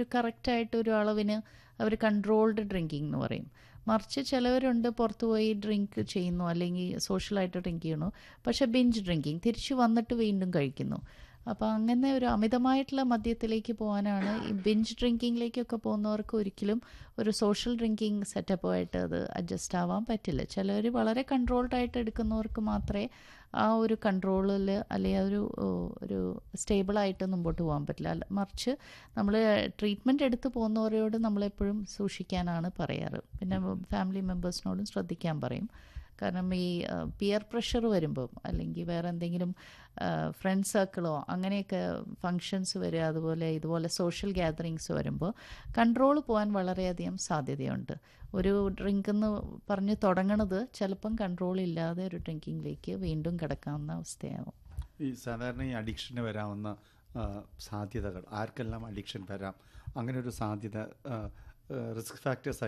ഒരു കറക്റ്റായിട്ട് ഒരു അളവിന് അവർ കൺട്രോൾഡ് ഡ്രിങ്കിങ് എന്ന് പറയും മറിച്ച് ചിലവരുണ്ട് പുറത്ത് പോയി ഡ്രിങ്ക് ചെയ്യുന്നു അല്ലെങ്കിൽ സോഷ്യലായിട്ട് ഡ്രിങ്ക് ചെയ്യണു പക്ഷേ ബിഞ്ച് ഡ്രിങ്കിങ് തിരിച്ചു വന്നിട്ട് വീണ്ടും കഴിക്കുന്നു അപ്പോൾ അങ്ങനെ ഒരു അമിതമായിട്ടുള്ള മദ്യത്തിലേക്ക് പോകാനാണ് ഈ ബിഞ്ച് ഡ്രിങ്കിങ്ങിലേക്കൊക്കെ പോകുന്നവർക്ക് ഒരിക്കലും ഒരു സോഷ്യൽ ഡ്രിങ്കിങ് സെറ്റപ്പുമായിട്ട് അത് അഡ്ജസ്റ്റ് ആവാൻ പറ്റില്ല ചിലർ വളരെ കൺട്രോൾഡ് ആയിട്ട് എടുക്കുന്നവർക്ക് മാത്രമേ ആ ഒരു കൺട്രോളിൽ അല്ലെങ്കിൽ ഒരു ഓ, ഒരു സ്റ്റേബിളായിട്ട് മുമ്പോട്ട് പോകാൻ പറ്റില്ല അല്ല മറിച്ച് നമ്മൾ ട്രീറ്റ്മെൻറ്റ് എടുത്ത് പോകുന്നവരോട് നമ്മളെപ്പോഴും സൂക്ഷിക്കാനാണ് പറയാറ് പിന്നെ ഫാമിലി മെമ്പേഴ്സിനോടും ശ്രദ്ധിക്കാൻ പറയും കാരണം ഈ പിയർ പ്രഷർ വരുമ്പം അല്ലെങ്കിൽ വേറെ എന്തെങ്കിലും ഫ്രണ്ട് സർക്കിളോ അങ്ങനെയൊക്കെ ഫങ്ഷൻസ് വരിക അതുപോലെ ഇതുപോലെ സോഷ്യൽ ഗ്യാതറിങ്സ് വരുമ്പോൾ കൺട്രോൾ പോകാൻ വളരെയധികം സാധ്യതയുണ്ട് ഒരു ഡ്രിങ്ക് എന്ന് പറഞ്ഞ് തുടങ്ങണത് ചിലപ്പം കൺട്രോൾ ഇല്ലാതെ ഒരു ഡ്രിങ്കിങ്ങിലേക്ക് വീണ്ടും കിടക്കാവുന്ന അവസ്ഥയാവും ഈ സാധാരണ ഈ അഡിക്ഷന് വരാവുന്ന ആ, സാധ്യതകൾ ആർക്കെല്ലാം അഡിക്ഷൻ വരാം അങ്ങനെ ഒരു സാധ്യത റിസ്ക് ഫാക്ടേഴ്സ്